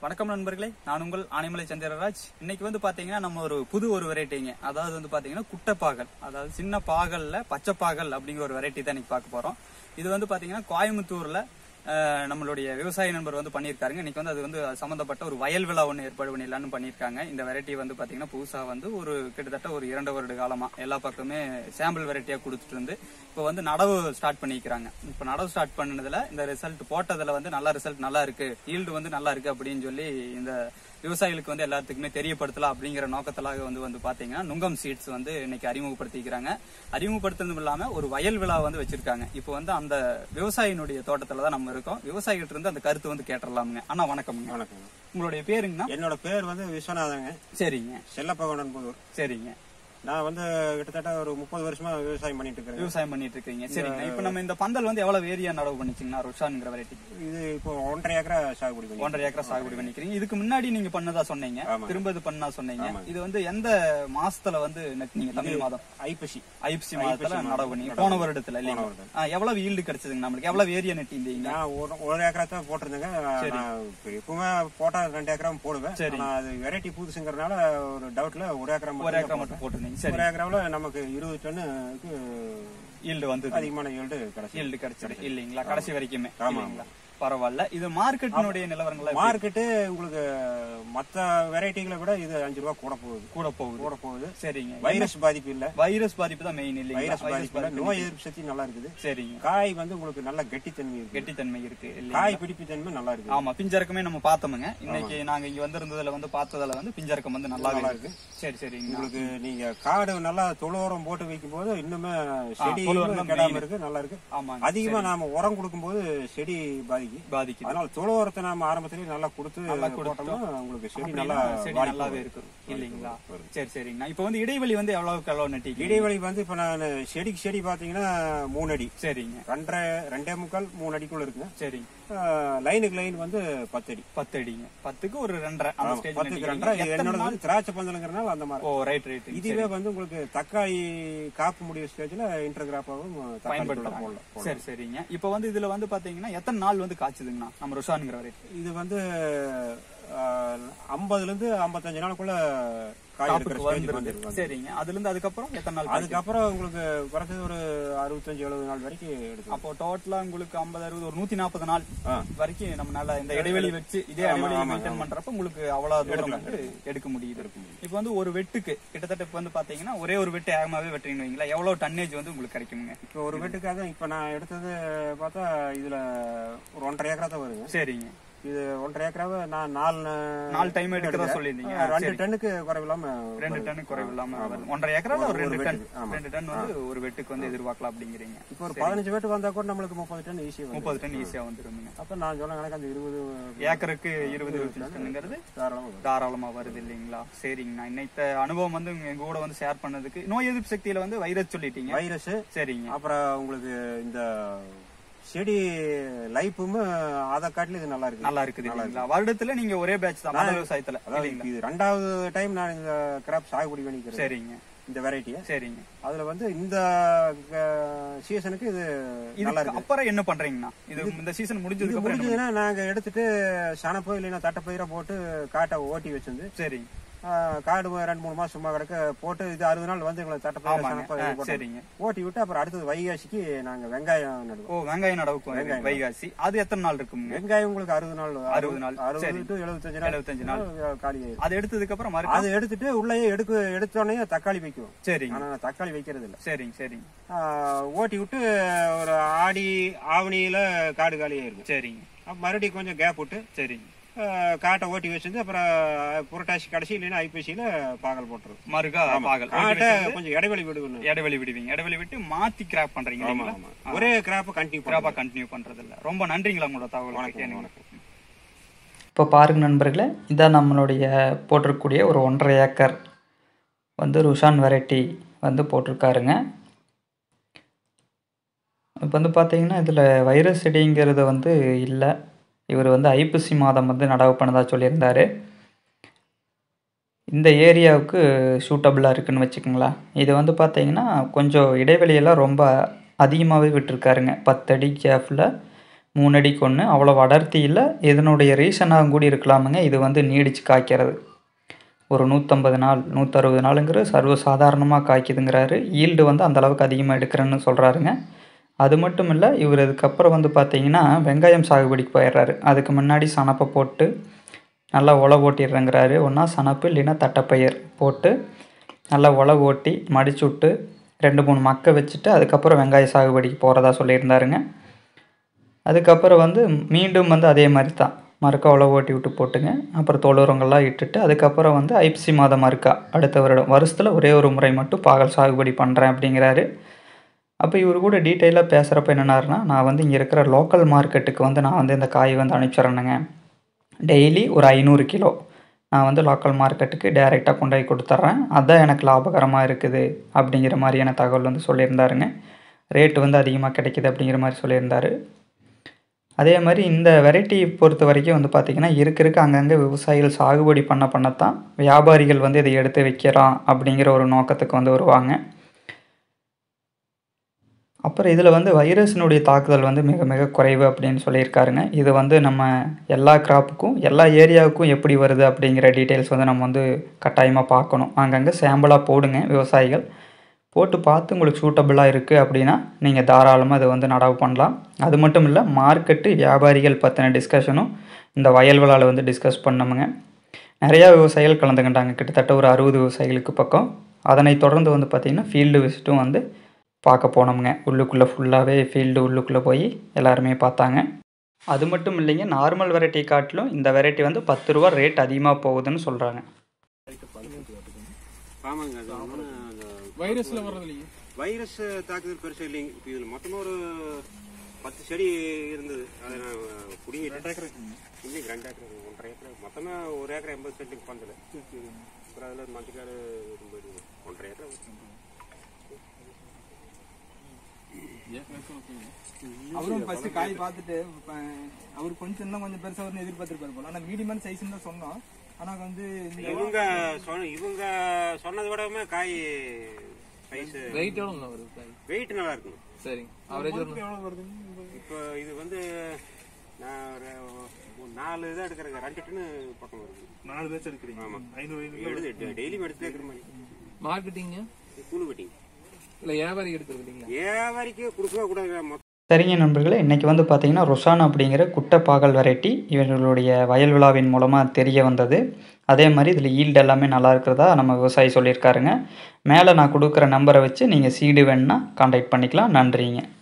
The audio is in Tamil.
வணக்கம் நண்பர்களே நான் உங்கள் ஆனைமலை சந்திரராஜ் இன்னைக்கு வந்து பாத்தீங்கன்னா நம்ம ஒரு புது ஒரு வெரைட்டிங்க அதாவது வந்து பாத்தீங்கன்னா குட்டை பாகல் அதாவது சின்ன பாகல்ல பச்சை பாகல் அப்படிங்கிற ஒரு வெரைட்டி தான் இன்னைக்கு பார்க்க போறோம் இது வந்து பாத்தீங்கன்னா கோயம்புத்தூர்ல அஹ், நம்மளுடைய விவசாய நண்பர் வந்து பண்ணியிருக்காருங்க இன்னைக்கு வந்து அது வந்து அது சம்பந்தப்பட்ட ஒரு வயல் விழா ஒன்று ஏற்பாடு பண்ணிடலாம்னு பண்ணியிருக்காங்க இந்த வெரைட்டி வந்து பாத்தீங்கன்னா புதுசா வந்து ஒரு கிட்டத்தட்ட ஒரு இரண்டு வருட காலமா எல்லா பக்கமே சாம்பிள் வெரைட்டியா கொடுத்துட்டு இருந்து இப்போ வந்து நடவு ஸ்டார்ட் பண்ணிக்கிறாங்க இப்போ நடவு ஸ்டார்ட் பண்ணதுல இந்த ரிசல்ட் போட்டதுல வந்து நல்ல ரிசல்ட் நல்லா இருக்கு ஈல்டு வந்து நல்லா இருக்கு அப்படின்னு சொல்லி இந்த விவசாயிகளுக்கு வந்து எல்லாத்துக்குமே தெரியப்படுத்தலாம் அப்படிங்கிற நோக்கத்திலாக வந்து வந்து பாத்தீங்கன்னா நுங்கம் சீட்ஸ் வந்து இன்னைக்கு அறிமுகப்படுத்திக்கிறாங்க அறிமுகப்படுத்துறதும் இல்லாம ஒரு வயல் விழா வந்து வச்சிருக்காங்க இப்போ வந்து அந்த விவசாயினுடைய தோட்டத்துல தான் நம்ம இருக்கோம் விவசாயிகிட்ட இருந்து அந்த கருத்து வந்து கேட்டுடலாமுங்க அண்ணா வணக்கம்ங்க வணக்கம் உங்களுடைய பேருங்கண்ணா என்னோட பேர் வந்து விஸ்வநாதங்க சரிங்க செல்லப்பகவனன் புதூர் சரிங்க நான் வந்து கிட்டத்தட்ட ஒரு முப்பது வருஷமா விவசாயம் பண்ணிட்டு இருக்கிறேன் விவசாயம் பண்ணிட்டு இருக்கீங்க சரிங்க இப்போ நம்ம இந்த பந்தல் வந்து எவ்வளவு ஏரியா நடவு பண்ணிச்சிங்கன்னா ருஷான்ங்கிற வெரைட்டி இது இப்போ ஒன்றரை ஏக்கரா சாகுபடி பண்ணி ஒன்றரை ஏக்கரா சாகுபடி பண்ணிக்கிறீங்க இதுக்கு முன்னாடி நீங்க பண்ணதா சொன்னீங்க ஆமாங்க. திரும்ப இது பண்ணா சொன்னீங்க இது வந்து எந்த மாசத்துல வந்து நட்டீங்க தமிழ் மாதம் ஐப்பசி ஐபிசி மாதத்துல நடவு பண்ணீங்க போன வருடத்துல இல்லைங்க வருடம். ஆ, எவ்வளவு ஈல்டு கிடைச்சதுங்க நம்மளுக்கு எவ்வளவு ஏரியா நட்டிருந்தீங்க நான் ஒரு ஒரு ஏக்கரா தான் போட்டிருந்தேங்க நான் இப்ப எப்பவுமே போட்டா ரெண்டு ஏக்கரா போடுவேன் ஆனா அது வெரைட்டி புதுசுங்கிறதுனால ஒரு டவுட்ல ஒரு ஏக்கரா ஒரு மட்டும் ஏக்கரா மட்டும் போட்டிருந்தீங்க சரி ஒரு ஏக்கராவில் நமக்கு இருபது டன்னுக்கு ஈல்டு வந்தது அதிகமான ஈல்டு கிடைச்சி ஈல்டு கிடைச்சது இல்லைங்களா கடைசி வரைக்குமே ஆமா, இல்லைங்களா பரவாயில்ல இது மார்க்கெட்டினுடைய நிலவரங்களா எப்படி? மார்க்கெட்டு உங்களுக்கு மத்த வெரைட்டிகளை விட இது அஞ்சு ரூபா கூட போகுது கூட போகுது கூட போகுது சரிங்க வைரஸ் பாதிப்பு இல்ல வைரஸ் பாதிப்பு தான் மெயின் இல்லைங்களா வைரஸ் பாதிப்பு இல்ல நோய் எதிர்ப்பு சக்தி நல்லா இருக்குது சரிங்க காய் வந்து உங்களுக்கு நல்ல கெட்டித்தன்மை இருக்கு கெட்டித்தன்மை இருக்கு இல்லைங்களா காய் பிடிப்பு தன்மை நல்லா இருக்கு ஆமா பிஞ்சரக்கமே நம்ம பார்த்தோமுங்க இன்னைக்கு நாங்க இங்க வந்திருந்ததுல வந்து பார்த்ததுல வந்து பிஞ்சரக்கம் வந்து நல்லாவே இருக்கு சரி சரிங்க உங்களுக்கு நீங்க காடு நல்லா தொழுவோரம் போட்டு வைக்கும் போது இன்னுமே செடி தொழுவுரம் தான் கெடாம இருக்கு நல்லா இருக்கு ஆமாங்க அதிகமா நாம உரம் கொடுக்கும்போது செடி பாதிக்கும் பாதிக்குது அதனால தொழு உரத்தை நாம ஆரம்பத்திலேயே நல்லா கொடுத்து போட்டோம்னா உங்களுக்கு செடி நல்லா செடி வாய்ப்பு நல்லாவே வரும். இருக்கு இல்லைங்களா சரி சரிங்கண்ணா இப்போ வந்து இடைவெளி வந்து எவ்வளவுக்கு எவ்வளவு நட்டிக்கு இடைவெளி வந்து இப்ப நான் செடிக்கு செடி பாத்தீங்கன்னா மூணு அடி சரிங்க ரெண்டரை ரெண்டே முக்கால் மூணு அடிக்குள்ள இருக்குங்க சரிங்க ஆஹ், லைனுக்கு லைன் வந்து பத்து அடி பத்து அடிங்க பத்துக்கு ஒரு ரெண்டரை அந்த ஸ்டேஜ் பத்துக்கு ரெண்டரை இது என்னோட வந்து திராட்சை பந்தலுங்கிறனால அந்த மாதிரி ஓ ரைட் ரைட் இதுவே வந்து உங்களுக்கு தக்காளி காப்பு முடிய ஸ்டேஜ்ல இன்டர்கிராப்பாவும் தக்காளி பயன்படுத்தலாம் போடலாம் சரி சரிங்க இப்போ வந்து இதுல வந்து பாத்தீங்கன்னா எத்தனை நாள் வந்து காய்ச்சுதுங்கண்ணா நம்ம ருஷானுங்கிற வரைக்கும் இது வந்து ஐம்பதுல இருந்து ஐம்பத்தஞ்சு நாளுக்குள்ள காய் எடுக்கிற டாப்புக்கு ஸ்டேஜ் வந்துருது வந்துருக்கு சரிங்க அதுல இருந்து அதுக்கப்புறம் எத்தனை நாள் காய்ச்சுது? அதுக்கப்புறம் உங்களுக்கு குறைஞ்சது ஒரு அறுபத்தஞ்சு எழுபது நாள் வரைக்கும் எடுக்கும் அப்போ டோட்டலா உங்களுக்கு ஐம்பது அறுபது ஒரு நூத்தி நாற்பது நாள் ஆ. வரைக்கும் நம்ம நல்லா இந்த இடைவெளி வச்சு இதே இடைவெளி மெயின்டைன் பண்றப்ப உங்களுக்கு அவ்வளவு தூரம் வந்து எடுக்க முடியுது இப்போ வந்து ஒரு வெட்டுக்கு கிட்டத்தட்ட இப்ப வந்து பாத்தீங்கன்னா ஒரே ஒரு வெட்டு ஏகமாவே வெட்டுறீங்க வைங்களா எவ்வளவு டன்னேஜ் வந்து உங்களுக்கு கிடைக்குங்க இப்போ ஒரு வீட்டுக்காக இப்ப நான் எடுத்தது பார்த்தா இதுல ஒரு ஒன்றரை ஏக்கரா தான் வருங்க சரிங்க இது ஒன்றரை ஏக்கராவை நான் நாலு நாலு டைம் எடுக்கிறதா சொல்லியிருந்தீங்க ஆ, ரெண்டு டன்னுக்கு குறைவில்லாம ரெண்டு டன் குறைவு இல்லாம வருது. ஒன்றரை ஏக்கரால ஒரு ரெண்டு டன் வெட்டுக்கு, ஆமா. ரெண்டு டன் வந்து ஒரு வெட்டுக்கு வந்து எதிர்பார்க்கலாம் அப்படிங்கிறீங்க இப்போ ஒரு பதினஞ்சு வீட்டு வந்தா கூட நம்மளுக்கு முப்பது டன் ஈஸியா வரும் முப்பது டன் ஈஸியா வந்துருங்க அப்ப நான் சொன்ன கணக்கு அந்த இருபது ஏக்கருக்கு இருபது இருபத்தஞ்சு டன்னுங்கிறது தாராளமா வரும். தாராளமா வருது இல்லைங்களா சரிங்கண்ணா இன்னைத்த அனுபவம் வந்து எங்க கூட வந்து ஷேர் பண்ணதுக்கு நோய் எதிர்ப்பு சக்தியில வந்து வைரஸ் சொல்லிட்டீங்க வைரஸ் சரிங்க அப்புறம் உங்களுக்கு இந்த செடி லைஃபும் அதை காட்டிலும் இது நல்லா இருக்கு நல்லா இருக்குது இல்லைங்களா வருடத்துல நீங்க ஒரே பேட்ச் தான் மலை விவசாயத்துல அதாவது இல்லைங்களா இது ரெண்டாவது டைம் நான் இந்த கிராப் சாகுபடி பண்ணிக்கிறேன் சரிங்க இந்த வெரைட்டியை சரிங்க அதுல வந்து இந்த சீசனுக்கு இது நல்லா இதுக்கு இருக்கு அப்புறம் என்ன பண்றீங்கண்ணா இது இந்த சீசன் இது முடிஞ்சதுக்கு அப்புறம் என்ன முடிஞ்சதுன்னா நாங்க எடுத்துட்டு சனப்போ இல்லைன்னா தட்டப்பயிரா போட்டு காட்டை ஓட்டி வச்சிருந்து பண்றீங்க? சரிங்க ஆ, காடு ரெண்டு மூணு மாசம் சும்மா கிடக்க போட்டு இது அறுபது நாள் வந்து எங்களை தட்டப்பயிர ஆமாங்க சனப்பயிர ஆ, போட்டு சரிங்க ஓட்டி விட்டு அப்புறம் அடுத்தது வைகாசிக்கு நாங்க வெங்காயம் நடுவோம் ஓ வெங்காயம் நடவுக்கும் வெங்காயம். வைகாசி அது எத்தனை நாள் இருக்குங்க வெங்காயம் உங்களுக்கு அறுபது நாள் அறுபது நாள். அறுபது சரி. டு எழுபத்தஞ்சு நாள் எழுபத்தஞ்சு நாள் காலி ஆயிடும் அது எடுத்ததுக்கு அப்புறம் மறுக்க அதை எடுத்துட்டு உள்ளேயே எடுக்க எடுத்தோடனே தக்காளி வைக்குவோம் சரிங்க ஆனா நான் தக்காளி வைக்கிறது இல்ல சரிங்க சரிங்க ஆ, ஓட்டி விட்டு ஒரு ஆடி ஆவணியில காடு காலி ஆயிருக்கும் சரிங்க அப்ப மறுபடியும் கொஞ்சம் கேப் விட்டு சரிங்க ஆ, காட்டை ஓட்டி வச்சிருந்து அப்புறம் புரட்டாசி கடைசி இல்லைன்னா ஐப்பசியில பாகல் போட்டுரும் மறுகா பாகல் காட்டை கொஞ்சம் இடைவெளி விடுவேன் இடைவெளி விடுவீங்க இடைவெளி விட்டு மாத்தி கிராப் பண்றீங்க ஆமா இல்லைங்களா ஆமா ஒரே கிராப் கண்டினியூ கிராப்பா கண்டினியூ பண்றது இல்ல ரொம்ப நன்றிங்களா உங்களோட தகவல் வணக்கம். இப்போ பாருங்க நண்பர்களே இதான் நம்மளுடைய போட்டிருக்கக்கூடிய ஒரு ஒன்றரை ஏக்கர் வந்து ருஷான் வெரைட்டி வந்து போட்டிருக்காருங்க இப்போ வந்து பார்த்தீங்கன்னா இதில் வைரஸ் செடிங்கிறது வந்து இல்லை இவர் வந்து ஐப்பசி மாதம் வந்து நடவு பண்ணதா சொல்லியிருந்தார் இந்த ஏரியாவுக்கு சூட்டபுளாக இருக்குன்னு வச்சுக்கோங்களேன் இது வந்து பார்த்தீங்கன்னா கொஞ்சம் இடைவெளியெல்லாம் ரொம்ப அதிகமாகவே விட்டுருக்காருங்க பத்தடி கேஃபில் மூணு அடிக்கு ஒன்று அவ்வளோ அடர்த்தி இல்லை இதனுடைய ரீசனாக கூடி இருக்கலாமுங்க இது வந்து நீடிச்சு காய்க்கிறது ஒரு நூற்றம்பது நாள் நூற்றறுபது நாளுங்கிற சர்வ சாதாரணமாக காய்க்குதுங்கிறாரு ஈல்டு வந்து அந்த அளவுக்கு அதிகமாக எடுக்கிறேன்னு சொல்கிறாருங்க அது மட்டும் இல்லை இவர் இதுக்கப்புறம் வந்து பார்த்தீங்கன்னா வெங்காயம் சாகுபடிக்கு போயிடுறாரு அதுக்கு முன்னாடி சனப்பை போட்டு நல்லா உழவு ஓட்டிடுறேங்கிறாரு ஒன்றா சனப்பு இல்லைன்னா தட்டைப்பயிர் போட்டு நல்லா உழவு ஓட்டி மடிச்சு விட்டு ரெண்டு மூணு மக்க வச்சுட்டு அதுக்கப்புறம் வெங்காய சாகுபடிக்கு போகிறதா சொல்லியிருந்தாருங்க அதுக்கப்புறம் வந்து மீண்டும் வந்து அதே மாதிரி தான் மறுக்கா உழவு ஓட்டி விட்டு போட்டுங்க அப்புறம் தொழுரங்கள்லாம் இட்டுட்டு அதுக்கப்புறம் வந்து ஐப்பசி மாதம் மறுக்கா அடுத்த வருடம் வருஷத்தில் ஒரே ஒரு முறை மட்டும் பாகல் சாகுபடி பண்ணுறேன் அப்படிங்கிறாரு அப்போ இவர் கூட டீட்டெயிலாக பேசுகிறப்ப என்னென்னாருன்னா நான் வந்து இங்கே இருக்கிற லோக்கல் மார்க்கெட்டுக்கு வந்து நான் வந்து இந்த காய் வந்து அனுப்பிச்சிட்றேனுங்க டெய்லி ஒரு ஐநூறு கிலோ நான் வந்து லோக்கல் மார்க்கெட்டுக்கு டைரெக்டாக கொண்டு போய் கொடுத்துட்றேன் அதுதான் எனக்கு லாபகரமாக இருக்குது அப்படிங்கிற மாதிரியான தகவல் வந்து சொல்லியிருந்தாருங்க ரேட்டு வந்து அதிகமாக கிடைக்குது அப்படிங்கிற மாதிரி சொல்லியிருந்தாரு அதே மாதிரி இந்த வெரைட்டி பொறுத்த வரைக்கும் வந்து பார்த்திங்கன்னா இருக்க இருக்க அங்கங்கே விவசாயிகள் சாகுபடி பண்ண பண்ணத்தான் வியாபாரிகள் வந்து இதை எடுத்து வைக்கிறான் அப்படிங்கிற ஒரு நோக்கத்துக்கு வந்து வருவாங்க அப்புறம் இதில் வந்து வைரஸினுடைய தாக்குதல் வந்து மிக மிக குறைவு அப்படின்னு சொல்லியிருக்காருங்க இது வந்து நம்ம எல்லா கிராப்புக்கும் எல்லா ஏரியாவுக்கும் எப்படி வருது அப்படிங்கிற டீட்டெயில்ஸ் வந்து நம்ம வந்து கட்டாயமாக பார்க்கணும் அங்கங்கே சாம்பிளாக போடுங்க விவசாயிகள் போட்டு பார்த்து உங்களுக்கு சூட்டபுளாக இருக்குது அப்படின்னா நீங்கள் தாராளமாக அதை வந்து நடவு பண்ணலாம் அது மட்டும் இல்லை மார்க்கெட்டு வியாபாரிகள் பற்றின டிஸ்கஷனும் இந்த வயல் விழாவில் வந்து டிஸ்கஸ் பண்ணோமுங்க நிறையா விவசாயிகள் கலந்துக்கிட்டாங்க கிட்டத்தட்ட ஒரு அறுபது விவசாயிகளுக்கு பக்கம் அதனை தொடர்ந்து வந்து பார்த்திங்கன்னா ஃபீல்டு விசிட்டும் வந்து பார்க்க போனோமுங்க உள்ளுக்குள்ளே ஃபுல்லாகவே ஃபீல்டு உள்ளுக்குள்ளே போய் எல்லாருமே பார்த்தாங்க அது மட்டும் இல்லைங்க நார்மல் வெரைட்டி காட்டிலும் இந்த வெரைட்டி வந்து பத்து ரூபா ரேட் அதிகமாக போகுதுன்னு சொல்கிறாங்க ஆமாங்க அது ஒண்ணு அந்த வைரஸ்ல வர்றது இல்லைங்க வைரஸ் தாக்குதல் பெருசு இல்லைங்க இப்போ இதில் மொத்தமாக ஒரு பத்து செடி இருந்தது அதை நான் குடிங்க ரெண்டு ஏக்கர் இல்லைங்க ரெண்டு ஏக்கர் ஒன்றரை ஏக்கர் மொத்தமாக ஒரு ஏக்கர் எண்பது சென்ட்டுக்கு பண்ணது அப்புறம் அதில் மத்திக்காடு ஒன்றரை ஏக்கர் அவரும் ஃபர்ஸ்ட் காய் பார்த்துட்டு இப்ப அவர் கொஞ்சம் இன்னும் கொஞ்சம் பெருசா வரும்னு எதிர்பார்த்திருப்பாரு போல ஆனா மீடியமான சைஸ் தான் சொன்னோம் ஆனா வந்து இந்த இவங்க சொன்ன இவங்க சொன்னதை விடவே காய் சைஸ் வெயிட் எவ்வளோ வருது காய் வெயிட் நல்லா இருக்குங்க சரிங்க அவரேஜ் ஒரு எவ்வளவு வருதுங்க இப்போ இது வந்து நான் ஒரு ஒரு நாலு இதாக எடுக்கிறேங்க ரெண்டு டன்னு பக்கம் வருது நாலு பேச்சு எடுக்கிறீங்க ஆமாம் ஐநூறு ஐநூறு எடுத்து டெய்லியும் எடுத்துட்டே இருக்கிற மாதிரி மார்க்கெட்டிங்க கூலு வெட்டிங் இல்லை வியாபாரி எடுக்கிறது இல்லைங்களா வியாபாரிக்கு கொடுக்கவே கூடாது மொத்தம் சரிங்க நண்பர்களே இன்றைக்கி வந்து பார்த்திங்கன்னா ரொஷான் அப்படிங்கிற குட்டை பாகல் வெரைட்டி இவர்களுடைய வயல் விழாவின் மூலமாக தெரிய வந்தது அதே மாதிரி இதில் ஈல்டு எல்லாமே நல்லா இருக்கிறதா நம்ம விவசாயி சொல்லியிருக்காருங்க மேலே நான் கொடுக்குற நம்பரை வச்சு நீங்கள் சீடு வேணுன்னா காண்டாக்ட் பண்ணிக்கலாம் நன்றிங்க